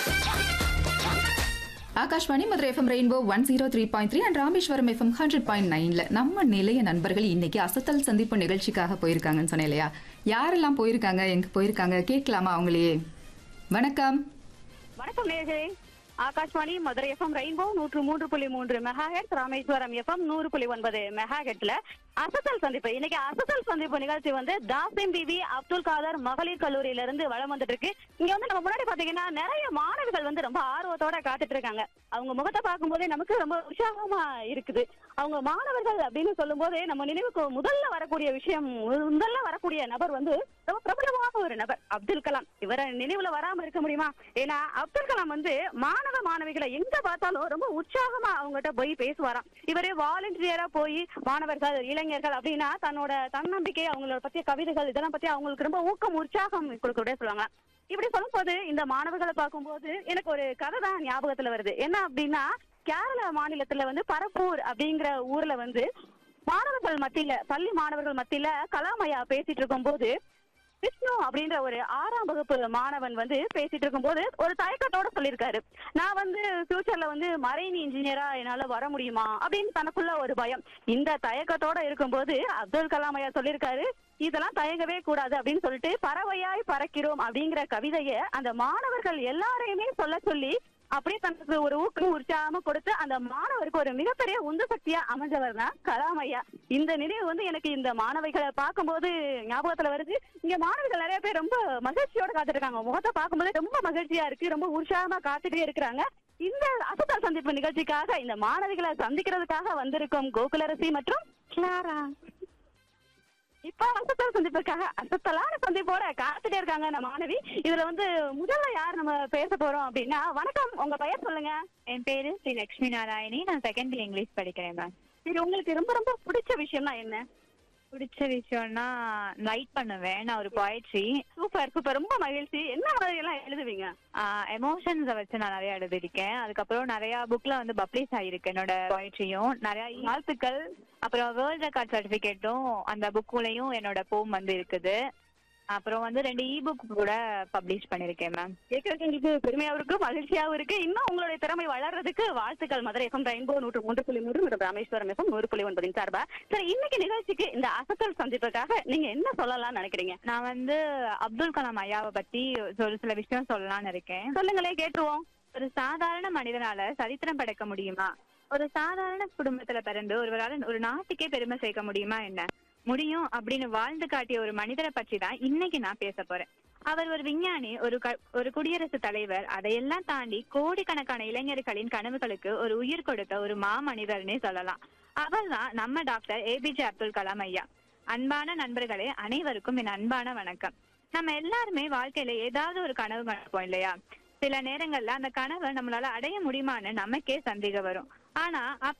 Akashvani Madurai FM rainbow one zero three point three and Rameswaram FM hundred point நைன்ல நம்ம நிலைய நண்பர்கள் இன்னைக்கு அசத்தல் சந்திப்பு நிகழ்ச்சிக்காக போயிருக்காங்கன்னு சொன்னேன் இல்லையா யாரெல்லாம் போயிருக்காங்க எங்க போயிருக்காங்க கேட்கலாமா அவங்களையே வணக்கம் வணக்கம் நேர்களே ஆகாஷ்வாணி மதுரை எஃப்எம் ரெயின்போ நூற்று மூன்று புள்ளி மூன்று மெகாஹெட் ராமேஸ்வரம் எஃப்எம் நூறு புள்ளி ஒன்பது மெகாஹெட்ல அசத்தல் சந்திப்பு இன்னைக்கு அசத்தல் சந்திப்பு நிகழ்ச்சி வந்து தாசிம் பிபி அப்துல் காதர் மகளிர் கல்லூரியில இருந்து வளம் வந்துட்டு இருக்கு இங்க வந்து நம்ம முன்னாடி பாத்தீங்கன்னா நிறைய மாணவிகள் வந்து ரொம்ப ஆர்வத்தோட காத்துட்டு இருக்காங்க அவங்க முகத்தை பார்க்கும்போதே நமக்கு ரொம்ப உற்சாகமா இருக்குது அவங்க மாணவர்கள் அப்படின்னு சொல்லும் போதே நம்ம நினைவுக்கு முதல்ல வரக்கூடிய விஷயம் முதல்ல வரக்கூடிய நபர் வந்து ரொம்ப பிரபலமான ஒரு நபர் அப்துல் கலாம் இவரை நினைவுல வராம இருக்க முடியுமா ஏன்னா அப்துல் கலாம் வந்து மாணவ மாணவிகளை எங்க பார்த்தாலும் ரொம்ப உற்சாகமா அவங்ககிட்ட போய் பேசுவாராம் இவரே வாலண்டியரா போய் மாணவர்கள் இளைஞர்கள் அப்படின்னா தன்னோட தன்னம்பிக்கை அவங்களோட பத்திய கவிதைகள் இதெல்லாம் பத்தி அவங்களுக்கு ரொம்ப ஊக்கம் உற்சாகம் கொடுக்க சொல்லுவாங்க இப்படி சொல்லும்போது இந்த மாணவர்களை பார்க்கும்போது எனக்கு ஒரு கதை தான் ஞாபகத்துல வருது என்ன அப்படின்னா கேரள மாநிலத்துல வந்து பரப்பூர் அப்படிங்கிற ஊர்ல வந்து மாணவர்கள் மத்தியில பள்ளி மாணவர்கள் மத்தியில கலாமையா பேசிட்டு இருக்கும்போது விஷ்ணு அப்படின்ற ஒரு ஆறாம் வகுப்பு மாணவன் வந்து பேசிட்டு இருக்கும்போது ஒரு தயக்கத்தோட சொல்லியிருக்காரு நான் வந்து ஃபியூச்சர்ல வந்து மரைன் இன்ஜினியரா என்னால வர முடியுமா அப்படின்னு தனக்குள்ள ஒரு பயம் இந்த தயக்கத்தோட இருக்கும்போது அப்துல் கலாம் ஐயா சொல்லியிருக்காரு இதெல்லாம் தயங்கவே கூடாது அப்படின்னு சொல்லிட்டு பறவையாய் பறக்கிறோம் அப்படிங்கிற கவிதையை அந்த மாணவர்கள் எல்லாரையுமே சொல்ல சொல்லி அப்படியே தனக்கு ஒரு ஊக்கம் உற்சாகமா கொடுத்து அந்த மாணவருக்கு ஒரு மிகப்பெரிய உந்து சக்தியா அமைஞ்சவர் தான் கலாம் ஐயா இந்த நினைவு வந்து எனக்கு இந்த மாணவிகளை பார்க்கும்போது ஞாபகத்துல வருது இங்க மாணவிகள் நிறைய பேர் ரொம்ப மகிழ்ச்சியோட காத்துட்டு இருக்காங்க முகத்தை பார்க்கும்போது ரொம்ப மகிழ்ச்சியா இருக்கு ரொம்ப உற்சாகமா காத்துட்டே இருக்கிறாங்க இந்த அசத்தல் சந்திப்பு நிகழ்ச்சிக்காக இந்த மாணவிகளை சந்திக்கிறதுக்காக வந்திருக்கும் கோகுலரசி மற்றும் கிளாரா இப்ப அசத்தல் சந்திப்புக்காக அசத்தலான சந்திப்போட காத்துட்டே இருக்காங்க நம்ம மாணவி இதுல வந்து முதல்ல யார் நம்ம பேச போறோம் அப்படின்னா வணக்கம் உங்க பெயர் சொல்லுங்க என் பேரு ஸ்ரீ லட்சுமி நாராயணி நான் செகண்ட் இயர் இங்கிலீஷ் படிக்கிறேன் மேம் இது உங்களுக்கு ரொம்ப ரொம்ப பிடிச்ச விஷயம்னா என்ன பிடிச்ச விஷயம்னா ரைட் பண்ணுவேன் நான் ஒரு poetry சூப்பர் சூப்பர் ரொம்ப மகிழ்ச்சி என்ன மாதிரி எல்லாம் எழுதுவீங்க எமோஷன்ஸை வச்சு நான் நிறைய எழுதிருக்கேன் அதுக்கப்புறம் நிறைய புக்ல வந்து பப்ளிஷ் ஆயிருக்கு என்னோட poetryயும் நிறைய வாழ்த்துக்கள் அப்புறம் வேர்ல்ட் ரெக்கார்ட் சர்டிபிகேட்டும் அந்த புக்குலயும் என்னோட போம் வந்து இருக்குது அப்புறம் வந்து ரெண்டு இ புக் கூட பப்ளிஷ் பண்ணிருக்கேன் மேம் கேட்கறதுக்கு எங்களுக்கு பெருமையாவும் இருக்கு மகிழ்ச்சியாவும் இருக்கு இன்னும் உங்களுடைய திறமை வளர்றதுக்கு வாழ்த்துக்கள் மதுரை எஃப்எம் ரெயின்போ நூற்று மூன்று புள்ளி மூன்று மற்றும் ராமேஸ்வரம் எஃப்எம் நூறு புள்ளி ஒன்பதின் சார்பா சரி இன்னைக்கு நிகழ்ச்சிக்கு இந்த அசத்தல் சந்திப்புக்காக நீங்க என்ன சொல்லலாம்னு நினைக்கிறீங்க நான் வந்து அப்துல் கலாம் ஐயாவை பத்தி ஒரு சில விஷயம் சொல்லலாம்னு இருக்கேன் சொல்லுங்களே கேட்டுருவோம் ஒரு சாதாரண மனிதனால சரித்திரம் படைக்க முடியுமா ஒரு சாதாரண குடும்பத்துல பிறந்து ஒருவரால ஒரு நாட்டுக்கே பெருமை சேர்க்க முடியுமா என்ன முடியும் அப்படின்னு வாழ்ந்து காட்டிய ஒரு மனிதரை பற்றி தான் இன்னைக்கு நான் பேச போறேன் அவர் ஒரு விஞ்ஞானி ஒரு க- ஒரு குடியரசுத் தலைவர் அதையெல்லாம் தாண்டி கோடிக்கணக்கான இளைஞர்களின் கனவுகளுக்கு ஒரு உயிர் கொடுத்த ஒரு மாமனிதர்னே சொல்லலாம் அவர் தான் நம்ம டாக்டர் ஏபிஜே அப்துல் கலாம் ஐயா அன்பான நண்பர்களே அனைவருக்கும் என் அன்பான வணக்கம் நம்ம எல்லாருமே வாழ்க்கையில ஏதாவது ஒரு கனவு காண்போம் இல்லையா சில நேரங்கள்ல அந்த கனவை நம்மளால அடைய முடியுமான்னு நமக்கே சந்தேகம் வரும் ஆனா